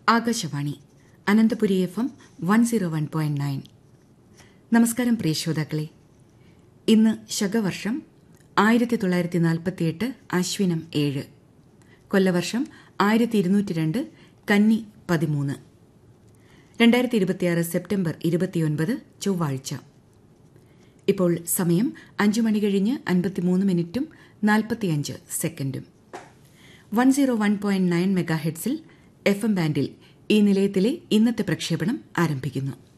Akashvani Ananthapuri F M one zero one point nine നമസ്കാരം പ്രിയ ശ്രോതാക്കളെ ഇന്ന് ശകവർഷം ആയിരത്തി തൊള്ളായിരത്തി നാൽപ്പത്തിയെട്ട് അശ്വിനം ഏഴ് കൊല്ലവർഷം ആയിരത്തി ഇരുന്നൂറ്റി രണ്ട് കന്നി പതിമൂന്ന് രണ്ടായിരത്തി ഇരുപത്തിയാറ് സെപ്റ്റംബർ ഇരുപത്തിയൊൻപത് ചൊവ്വാഴ്ച ഇപ്പോൾ സമയം അഞ്ചു മണി കഴിഞ്ഞ് അൻപത്തിമൂന്ന് മിനിറ്റും നാൽപ്പത്തിയഞ്ച് സെക്കൻഡും one zero one point nine മെഗാഹെഡ്സിൽ എഫ് എം ബാൻഡിൽ ഈ നിലയത്തിലെ ഇന്നത്തെ പ്രക്ഷേപണം ആരംഭിക്കുന്നു